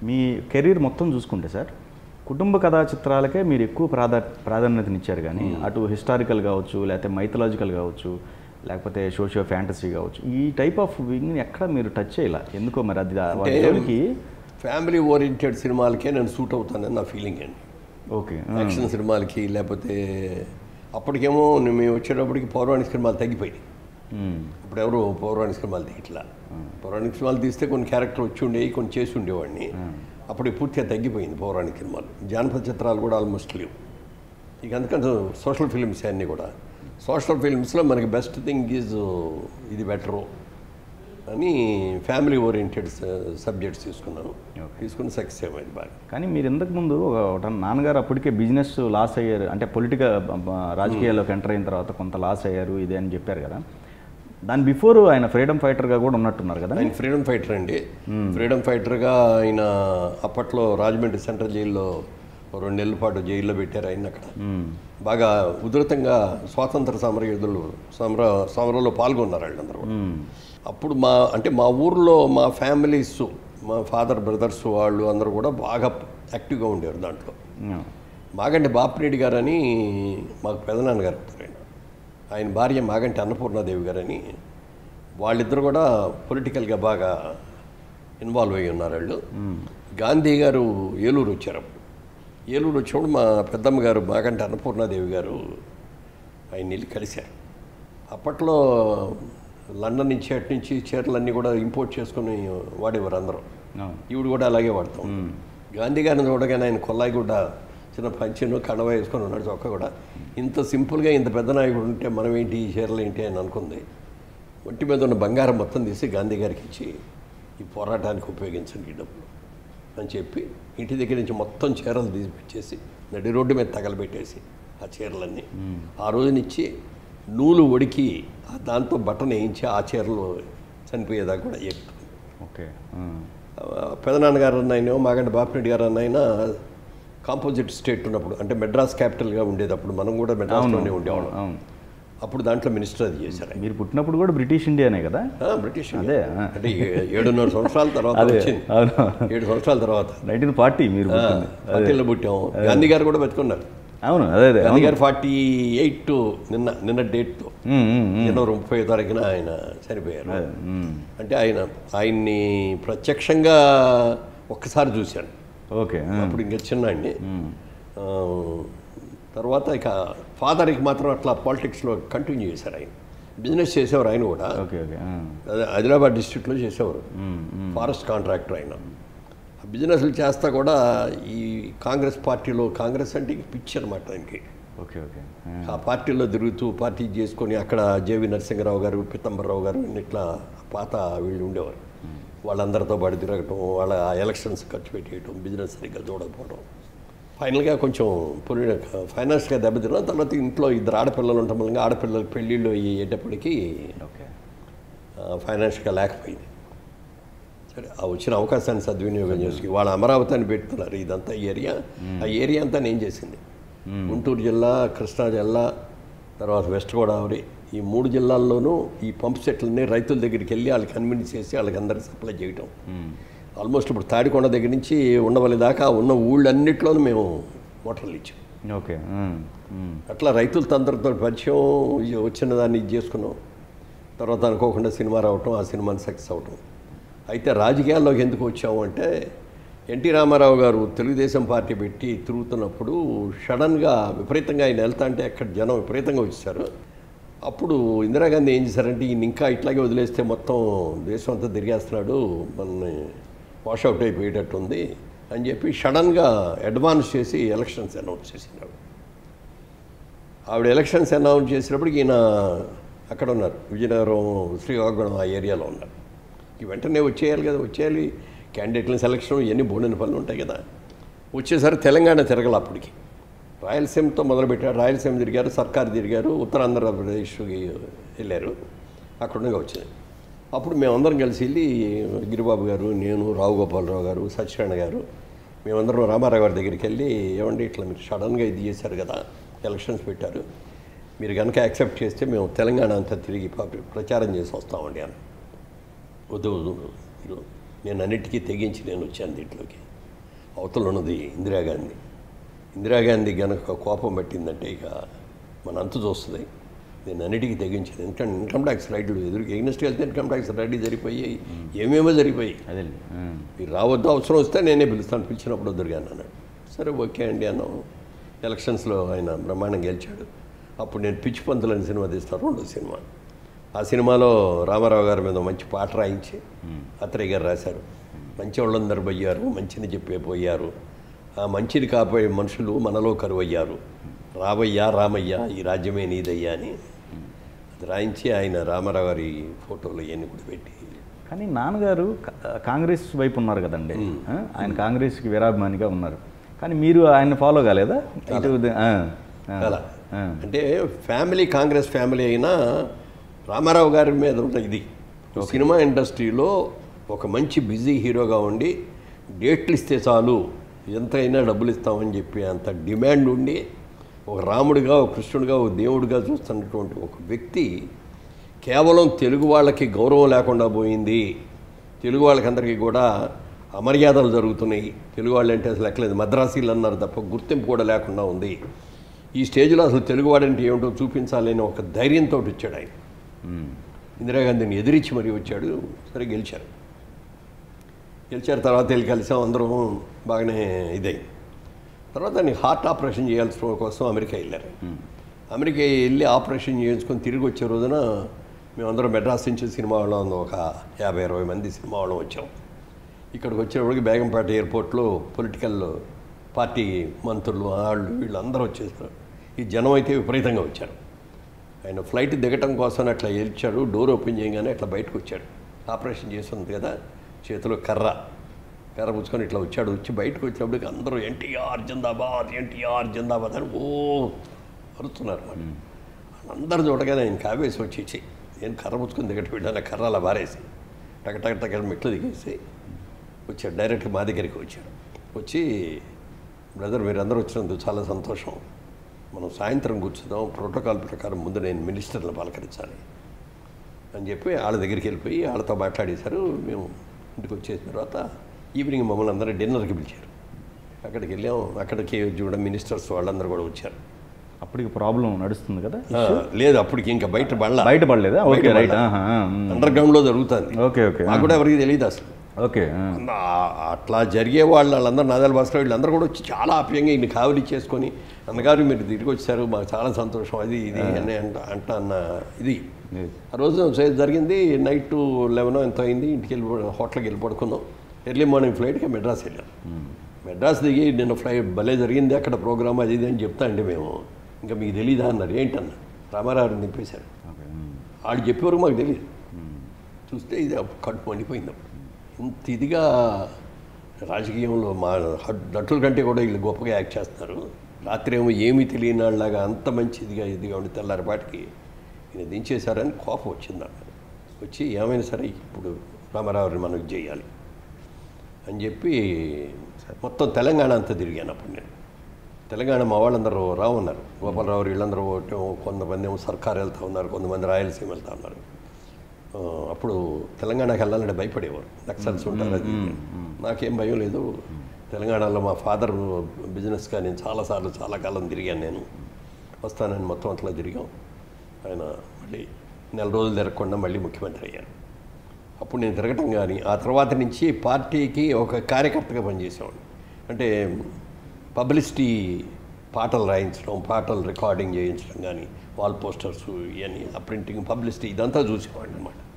మీ career మొత్తం చూసుకుంటే sir కుటుంబ కథా చిత్రాలకే మీరు ఎక్కువ ప్రాధా ప్రాధాన్యతనిచ్చారు కానీ అటు హిస్టారికల్ కావచ్చు లేకపోతే మైథలాజికల్ కావచ్చు లేకపోతే సోషియో ఫ్యాంటసీ కావచ్చు ఈ టైప్ ఆఫ్ వింగ్ని ఎక్కడ మీరు టచ్ చేయాల ఎందుకో మరి అది వాటి అంటే జోలికి ఫ్యామిలీ ఓరియంటెడ్ సినిమాలకే నేను సూట్ అవుతానని నా ఫీలింగ్ అండి ఓకే యాక్షన్ సినిమాలకి లేకపోతే అప్పటికేమో మేము వచ్చేటప్పటికి పౌరాణిక సినిమాలు తగ్గిపోయినాయి ఇప్పుడు ఎవరు పౌరాణిక సినిమాలు తీయట్లా పౌరాణిక సినిమాలు తీస్తే కొన్ని క్యారెక్టర్ వచ్చి ఉండేవి కొన్ని చేసి ఉండేవాడిని అప్పుడు పూర్తిగా తగ్గిపోయింది పౌరాణిక సినిమాలు జానపద చిత్రాలు కూడా ఆల్మోస్ట్ లేవు ఇక అందుకని సోషల్ ఫిల్మ్స్ అన్నీ కూడా సోషల్ ఫిల్మ్స్లో మనకి బెస్ట్ థింగ్ ఈజ్ ఇది బెటరు అని ఫ్యామిలీ ఓరియంటెడ్ సబ్జెక్ట్స్ తీసుకున్నాను తీసుకుని సక్సెస్ అయ్యింది బాగా కానీ మీరు ఇంతకు ముందు ఒక ఒక నాన్నగారు అప్పటికే బిజినెస్ లాస్ అయ్యారు అంటే పొలిటికల్ రాజకీయాల్లోకి ఎంటర్ అయిన తర్వాత కొంత లాస్ అయ్యారు ఇది అని చెప్పారు కదా దాని బిఫోర్ ఆయన ఫ్రీడమ్ ఫైటర్గా కూడా ఉన్నట్టున్నారు కదా ఆయన ఫ్రీడమ్ ఫైటర్ అండి ఫ్రీడమ్ ఫైటర్గా ఆయన అప్పట్లో రాజమండ్రి సెంట్రల్ జైల్లో ఓ రెండు నెలల పాటు జైల్లో పెట్టారు ఆయన అక్కడ బాగా ఉధృతంగా స్వాతంత్ర సమరయోధులు సమర సమరంలో పాల్గొన్నారు వాళ్ళందరూ కూడా. అప్పుడు మా అంటే మా ఊర్లో మా ఫ్యామిలీస్ మా ఫాదర్ బ్రదర్స్ వాళ్ళు అందరూ కూడా బాగా యాక్టివ్గా ఉండేవారు దాంట్లో Yeah. మాగంటి బాపిరెడ్డి గారని మాకు పెదనాన్నగారు అవుతారు ఆయన ఆయన భార్య మాగంటి అన్నపూర్ణాదేవి గారని వాళ్ళిద్దరు కూడా పొలిటికల్గా బాగా ఇన్వాల్వ్ అయ్యి ఉన్నారు వాళ్ళు గాంధీ గారు ఏలూరు వచ్చారు అప్పుడు ఏలూరు వచ్చినప్పుడు మా పెద్దమ్మ గారు మాగంటి అన్నపూర్ణాదేవి గారు ఆయన వెళ్ళి కలిశారు అప్పట్లో లండన్ నుంచి అటు నుంచి చీరలన్నీ కూడా ఇంపోర్ట్ చేసుకుని వాడేవారు అందరూ అవును. ఈవిడ కూడా అలాగే వాడతాం గాంధీ గారిని చూడగానే ఆయన కొల్లాయి కూడా చిన్న పంచెను కడవ వేసుకొని ఉన్నాడు చొక్క కూడా ఇంత సింపుల్గా ఇంత పెద్ద నాయకుడు ఉంటే మనం ఏంటి ఈ చీరలు ఏంటి అని అనుకుంది ఒంటి మీద ఉన్న బంగారం మొత్తం తీసి గాంధీ గారికి ఇచ్చి ఈ పోరాటానికి ఉపయోగించండి ఈ డబ్బులు అని చెప్పి ఇంటి దగ్గర నుంచి మొత్తం చీరలు తీసిపించేసి నడి రోడ్డు మీద తగలబెట్టేసి ఆ చీరలన్నీ ఆ రోజునిచ్చి నూలు ఒడికి ఆ దాంతో బట్టను వేయించి ఆ చీరలు చనిపోయేదాకా కూడా ఎక్కుతుంది ఓకే పెదనాన్నగారు అన్నైనా మాగంటి బాపిరెడ్డి గారు అన్నైనా కాంపోజిట్ స్టేట్ ఉన్నప్పుడు అంటే మెడ్రాస్ క్యాపిటల్గా ఉండేటప్పుడు మనం కూడా మెడ్రాస్లోనే ఉండేవాళ్ళం అవును అప్పుడు దాంట్లో మినిస్టర్ అది చేశారు ఆయన. మీరు పుట్టినప్పుడు కూడా బ్రిటిష్ ఇండియానే కదా ఆ, బ్రిటిష్ అదే, ఆ. అంటే ఏ- ఏడున్నర సంవత్సరాల తర్వాత అదే, వచ్చింది అవును. ఏడు సంవత్సరాల తర్వాత నైన్టీన్ ఫార్టీ మీరు ఆ, పుట్టింది. పార్టీలో పుట్టాం గాంధీ గారు కూడా బతుకున్నారు అవును అదే అదే గాంధీ గారు ఫార్టీ ఎయిట్ నిన్న నిన్న డేట్తో ఉమ్, ఉమ్, ఉమ్. జనవరి ముప్పై తారీఖున ఆయన చనిపోయారు అదే, ఉమ్. అంటే ఆయన ఆయన్ని ప్రత్యక్షంగా ఒక్కసారి చూశాను ఓకే ఆ. అప్పుడు ఇంకా చిన్నాడిని ఆ, తర్వాత ఇక ఫాదర్కి మాత్రం అట్లా పాలిటిక్స్లో కంటిన్యూ చేశారు ఆయన బిజినెస్ చేసేవారు ఆయన కూడా ఓకే ఓకే ఆ. అదే ఆదిలాబాద్ డిస్ట్రిక్ట్లో చేసేవారు ఉమ్, ఉమ్. ఫారెస్ట్ కాంట్రాక్టర్ ఆయన ఆ బిజినెస్లు చేస్తా కూడా ఈ కాంగ్రెస్ పార్టీలో కాంగ్రెస్ అంటే ఇక పిచ్చి అనమాట ఆయనకి ఓకే ఓకే ఆ. ఆ పార్టీలో తిరుగుతూ పార్టీ చేసుకొని అక్కడ జేవి నరసింహరావు గారు పితంబరరావు గారు ఇట్లా పాత వీళ్ళు ఉండేవారు వాళ్ళందరితో పాటు తిరగటం వాళ్ళ ఎలక్షన్స్ ఖర్చు పెట్టేయటం బిజినెస్ సరిగ్గా చూడకపోవడం ఫైనల్గా కొంచెం పొలి ఫైనాన్స్గా దెబ్బతిన్నాం తర్వాత ఇంట్లో ఇద్దరు ఆడపిల్లలు ఉండటం వల్ల ఆడపిల్లలకి పెళ్ళిళ్ళు అయ్యేటప్పటికి ఓకే ఫైనాన్షియల్గా లేకపోయింది సరే ఆ వచ్చిన అవకాశాన్ని సద్వినియోగం చేసుకుని వాళ్ళ అమరావతి అని పెడుతున్నారు ఇదంతా ఏరియా ఆ ఏరియా అంతా నేను చేసింది గుంటూరు జిల్లా కృష్ణా జిల్లా తర్వాత వెస్ట్ గోదావరి ఈ మూడు జిల్లాల్లోనూ ఈ పంప్ సెట్లని రైతుల దగ్గరికి వెళ్ళి వాళ్ళకి కన్విన్స్ చేసి వాళ్ళకి అందరికి సప్లై చేయటం ఆల్మోస్ట్ ఇప్పుడు తాడికొండ దగ్గర నుంచి ఉండవల్లి దాకా ఉన్న ఊళ్ళన్నిట్లోనూ మేము మోటార్లు ఇచ్చాం ఓకే ఉమ్, ఉమ్. అట్లా రైతులతో అందరితో పరిచయం ఇది వచ్చిన దాన్ని ఇది చేసుకున్నాం తర్వాత అనుకోకుండా సినిమా రావటం ఆ సినిమాని సక్సెస్ అవటం అయితే రాజకీయాల్లోకి ఎందుకు వచ్చాము అంటే ఎన్టీ రామారావు గారు తెలుగుదేశం పార్టీ పెట్టి తిరుగుతున్నప్పుడు సడన్గా విపరీతంగా ఆయన వెళ్తా అంటే అక్కడ జనం విపరీతంగా వచ్చేసారు అప్పుడు ఇందిరాగాంధీ ఏం చేశారంటే ఈయన ఇంకా ఇట్లాగే వదిలేస్తే మొత్తం దేశం అంతా తిరిగేస్తున్నాడు మనల్ని వాషౌట్ అయిపోయేటట్టు ఉంది అని చెప్పి సడన్గా అడ్వాన్స్ చేసి ఎలక్షన్స్ అనౌన్స్ చేసినాడు ఆవిడ ఎలక్షన్స్ అనౌన్స్ చేసినప్పటికి ఈయన అక్కడ ఉన్నారు విజయనగరం శ్రీకాకుళం ఆ ఏరియాలో ఉన్నారు ఈ వెంటనే వచ్చేయాలి కదా వచ్చేయాలి క్యాండిడేట్ల సెలక్షన్ ఇవన్నీ బోడిన పనులు ఉంటాయి కదా వచ్చేసరికి తెలంగాణ తిరగల అప్పటికి రాయలసీమతో మొదలుపెట్టారు రాయలసీమ తిరిగారు సర్కార్ తిరిగారు ఉత్తరాంధ్రప్రదేశ్కి వెళ్ళారు అక్కడ ఉండగా వచ్చింది అప్పుడు మేమందరం కలిసి వెళ్ళి గిరిబాబు గారు నేను రావు గోపాలరావు గారు సత్యనారాయణ గారు మేమందరం రామారావు గారి దగ్గరికి వెళ్ళి ఏమండి ఇట్లా మీరు సడన్గా ఇది చేశారు కదా ఎలక్షన్స్ పెట్టారు మీరు కనుక యాక్సెప్ట్ చేస్తే మేము తెలంగాణ అంతా తిరిగి ప- ప్రచారం చేసి వస్తామండి అని వద్దు వద్దు మీరు నేను అన్నిటికీ తెగించి నేను వచ్చాను దీంట్లోకి అవతల ఉన్నది ఇందిరాగాంధీ ఇందిరాగాంధీ గనక కోపం పట్టిందంటే ఇక మన అంతు చూస్తుంది నేను అన్నిటికీ తెగించాను ఇన్కమ్ ఇన్కమ్ ట్యాక్స్ రైడ్లు ఎదురు ఎగ్నెస్ట్ వెళ్తే ఇన్కమ్ ట్యాక్స్ రైడ్లు జరిగిపోయాయి ఏమేమో జరిగిపోయాయి అదే మీరు రావద్దు అవసరం వస్తే నేనే పిలుస్తాను పిలిచినప్పుడు వద్దురు కానీ అన్నాడు సరే ఓకే అండి అన్నాం ఎలక్షన్స్లో ఆయన బ్రహ్మాండం గెలిచాడు అప్పుడు నేను పిచ్చి పంతులు అనే సినిమా తీస్తాను రెండో సినిమా ఆ సినిమాలో రామారావు గారి మీద మంచి పాట రాయించి అత్తయ్య గారు రాశారు మంచి వాళ్ళందరూ పోయారు మంచిని చెప్పే పోయారు ఆ మంచిని కాపాడే మనుషులు మనలో కరువయ్యారు రావయ్యా రామయ్య ఈ రాజ్యమే నీదయ్యా అని అది రాయించి ఆయన రామారావు గారి ఫోటోలు ఇవన్నీ కూడా పెట్టి కానీ నాన్నగారు కా- కాంగ్రెస్ వైపు ఉన్నారు కదండి ఆ? ఆయన కాంగ్రెస్కి వీరాభిమానిగా ఉన్నారు కానీ మీరు ఆయన ఫాలో కాలేదా ఇటు ఆ, ఆ, అలా ఆ. అంటే ఫ్యామిలీ కాంగ్రెస్ ఫ్యామిలీ అయినా రామారావు గారి మీద ఉన్న ఇది సినిమా ఇండస్ట్రీలో ఒక మంచి బిజీ హీరోగా ఉండి డేట్లు ఇస్తే చాలు ఎంతైనా డబ్బులు ఇస్తామని చెప్పి అంత డిమాండ్ ఉండి ఒక రాముడిగా ఒక కృష్ణుడిగా ఒక దేవుడిగా చూస్తున్నటువంటి ఒక వ్యక్తి కేవలం తెలుగు వాళ్ళకి గౌరవం లేకుండా పోయింది తెలుగు వాళ్ళకందరికీ కూడా అమర్యాదలు జరుగుతున్నాయి తెలుగు వాళ్ళు అంటే అసలు లెక్కలేదు మద్రాసీలు అన్నారు తప్ప గుర్తింపు కూడా లేకుండా ఉంది ఈ స్టేజ్లో అసలు తెలుగువాడంటే ఏమిటో చూపించాలని ఒక ధైర్యంతో వచ్చాడు ఆయన ఉమ్. ఇందిరాగాంధీని ఎదిరించి మరీ వచ్చాడు సరే గెలిచారు గెలిచారు తర్వాత వెళ్ళి కలిసాం అందరం బాగానే ఇదైంది తర్వాత ఆయన హార్ట్ ఆపరేషన్ చేయాల్సిన కోసం అమెరికా వెళ్ళారు అమెరికా వెళ్ళి ఆపరేషన్ చేయించుకొని తిరిగి వచ్చే రోజున మేమందరం మెడ్రాస్ నుంచి సినిమా వాళ్ళం ఒక యాభై అరవై మంది సినిమా వాళ్ళం వచ్చాం ఇక్కడికి వచ్చేటప్పటికి బేగంపేట ఎయిర్పోర్ట్లో పొలిటికల్ పార్టీ మంత్రులు వాళ్ళు వీళ్ళు అందరూ వచ్చేసారు ఈ జనం అయితే విపరీతంగా వచ్చారు ఆయన ఫ్లైట్ దిగటం కోసం అట్లా గెలిచాడు డోర్ ఓపెన్ చేయగానే అట్లా బయటకు వచ్చాడు ఆపరేషన్ చేసి ఉంది కదా చేతిలో కర్ర కర్ర పుచ్చుకొని ఇట్లా వచ్చాడు వచ్చి బయటకు వచ్చినప్పటికి అందరూ ఎన్టీఆర్ జిందాబాద్ ఎన్టీఆర్ జిందాబాద్ అని ఓ అరుస్తున్నారు మరి అందరు చూడగానే ఆయన కావేసి వచ్చి ఇచ్చి నేను కర్ర పుచ్చుకొని దిగట పెట్టాను కర్ర అలా బారేసి టక టక టక మెట్లు దిగేసి వచ్చాడు డైరెక్ట్ మా దగ్గరికి వచ్చాడు వచ్చి బ్రదర్ మీరందరూ వచ్చినందుకు చాలా సంతోషం మనం సాయంత్రం కూర్చుదాం ప్రోటోకాల్ ప్రకారం ముందు నేను మినిస్టర్ని పలకరించాలి అని చెప్పి వాళ్ళ దగ్గరికి వెళ్ళిపోయి వాళ్ళతో మాట్లాడేశారు మేము ఇంటికి వచ్చేసిన తర్వాత ఈవినింగ్ మమ్మల్ని అందరూ డిన్నర్కి పిలిచారు అక్కడికి వెళ్ళాం అక్కడికి కూడా మినిస్టర్స్ వాళ్ళందరూ కూడా వచ్చారు అప్పటికి ప్రాబ్లం నడుస్తుంది కదా ఆ, లేదు అప్పటికి ఇంకా బయట పడలా బయటపడలేదా ఓకే బయట రైట్ పడలా. అండర్ గ్రౌండ్లో జరుగుతుంది ఓకే ఓకే నాకు కూడా ఎవరికి తెలియదు అసలు ఓకే ఆ. ఆ- అట్లా జరిగే వాళ్ళు వాళ్ళందరూ నాదాల భాస్కర్ వీళ్ళందరూ కూడా వచ్చి చాలా ఆప్యాయంగా ఇన్ని కావలి చేసుకొని అన్నగారు మీరు తిరిగి వచ్చారు మాకు చాలా సంతోషం అది ఇది అని అంట అంట అన్న ఇది Yes. ఆ రోజు సే- జరిగింది నైట్ లెవెన్ ఎంత అయింది ఇంటికి వెళ్ళి హోటల్కి వెళ్ళి పడుకున్నాం ఎర్లీ మార్నింగ్ ఫ్లైట్కి మెడ్రాస్ వెళ్ళాం మెడ్రాస్ దిగి నిన్న ఫ్లైట్ భలే జరిగింది అక్కడ ప్రోగ్రామ్ అది ఇది అని చెప్తా అండి మేము ఇంకా మీకు తెలీదా అన్నారు ఏంటన్న రామారావుని నింపేశారు ఓకే ఉమ్. వాళ్ళు చెప్పేవరకు మాకు తెలియదు చూస్తే ఇది అప్పుడు కడుపు మండిపోయింది అప్పుడు ఇంత ఇదిగా రాజకీయంలో మా హడ్- నటుల కంటే కూడా వీళ్ళు గొప్పగా యాక్ట్ చేస్తున్నారు రాత్రి ఏమో ఏమీ తెలియని వాళ్ళలాగా అంత మంచి ఇదిగా ఇదిగా ఉండి తెల్లారిపాటికి ఈయన దించేశారని కోపం వచ్చింది నాకు వచ్చి ఏమైనా సరే ఇప్పుడు రామారావుని మనం ఇది చేయాలి అని చెప్పి మొత్తం తెలంగాణ అంతా తిరిగాను అప్పుడు నేను తెలంగాణ మా వాళ్ళందరూ రావు ఉన్నారు గోపాలరావు వీళ్ళందరూ ఒకటి కొంతమంది ఏమో సర్కార్ వెళ్తూ ఉన్నారు కొంతమంది రాయలసీమ వెళ్తూ ఉన్నారు ఆ, అప్పుడు తెలంగాణకి వెళ్ళాలంటే భయపడేవారు నక్సల్స్ ఉంటారు అది ఇది. నాకేం భయం లేదు తెలంగాణలో మా ఫాదర్ బిజినెస్గా నేను చాలాసార్లు చాలా కాలం తిరిగాను నేను వస్తానని మొత్తం అట్లా తిరిగాం ఆయన మళ్ళీ నెల రోజులు తిరగకుండా మళ్ళీ ముఖ్యమంత్రి అయ్యారు అప్పుడు నేను తిరగటం కానీ ఆ తర్వాత నుంచి పార్టీకి ఒక కార్యకర్తగా పనిచేసేవాడిని అంటే పబ్లిసిటీ పాటలు రాయించడం పాటలు రికార్డింగ్ చేయించడం కానీ వాల్ పోస్టర్స్ ఇవన్నీ ఆ ప్రింటింగ్ పబ్లిసిటీ ఇదంతా చూసేవాడిని అనమాట